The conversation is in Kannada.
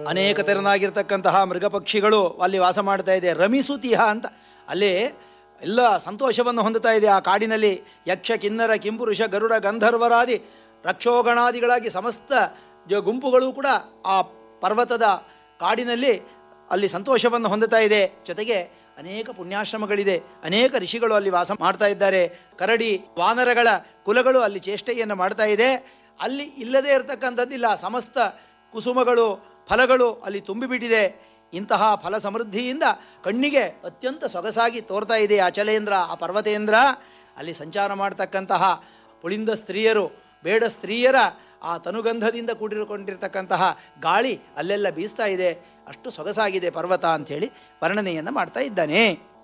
ಅನೇಕ ತೆರನಾಗಿರ್ತಕ್ಕಂತಹ ಮೃಗಪಕ್ಷಿಗಳು ಅಲ್ಲಿ ವಾಸ ಮಾಡ್ತಾ ಇದೆ ರಮಿಸುತಿಹ ಅಂತ ಅಲ್ಲಿ ಎಲ್ಲ ಸಂತೋಷವನ್ನು ಹೊಂದುತ್ತಾ ಇದೆ ಆ ಕಾಡಿನಲ್ಲಿ ಯಕ್ಷ ಕಿನ್ನರ ಕಿಂಪುರುಷ ಗರುಡ ಗಂಧರ್ವರಾದಿ ರಕ್ಷೋಗಣಾದಿಗಳಾಗಿ ಸಮಸ್ತ ಜ ಗುಂಪುಗಳು ಕೂಡ ಆ ಪರ್ವತದ ಕಾಡಿನಲ್ಲಿ ಅಲ್ಲಿ ಸಂತೋಷವನ್ನು ಹೊಂದುತ್ತಾ ಇದೆ ಜೊತೆಗೆ ಅನೇಕ ಪುಣ್ಯಾಶ್ರಮಗಳಿದೆ ಅನೇಕ ಋಷಿಗಳು ಅಲ್ಲಿ ವಾಸ ಮಾಡ್ತಾ ಇದ್ದಾರೆ ಕರಡಿ ವಾನರಗಳ ಕುಲಗಳು ಅಲ್ಲಿ ಚೇಷ್ಟೆಯನ್ನು ಮಾಡ್ತಾ ಇದೆ ಅಲ್ಲಿ ಇಲ್ಲದೇ ಇರತಕ್ಕಂಥದ್ದಿಲ್ಲ ಸಮಸ್ತ ಕುಸುಮಗಳು ಫಲಗಳು ಅಲ್ಲಿ ತುಂಬಿಬಿಟ್ಟಿದೆ ಇಂತಹ ಫಲ ಸಮೃದ್ಧಿಯಿಂದ ಕಣ್ಣಿಗೆ ಅತ್ಯಂತ ಸೊಗಸಾಗಿ ತೋರ್ತಾ ಇದೆ ಆ ಚಲೇಂದ್ರ ಆ ಪರ್ವತೇಂದ್ರ ಅಲ್ಲಿ ಸಂಚಾರ ಮಾಡ್ತಕ್ಕಂತಹ ಪುಳಿಂದ ಸ್ತ್ರೀಯರು ಬೇಡ ಸ್ತ್ರೀಯರ ಆ ತನುಗಂಧದಿಂದ ಕೂಡಿರುಕೊಂಡಿರ್ತಕ್ಕಂತಹ ಗಾಳಿ ಅಲ್ಲೆಲ್ಲ ಬೀಸ್ತಾ ಇದೆ ಅಷ್ಟು ಸೊಗಸಾಗಿದೆ ಪರ್ವತ ಅಂಥೇಳಿ ವರ್ಣನೆಯನ್ನು ಮಾಡ್ತಾ ಇದ್ದಾನೆ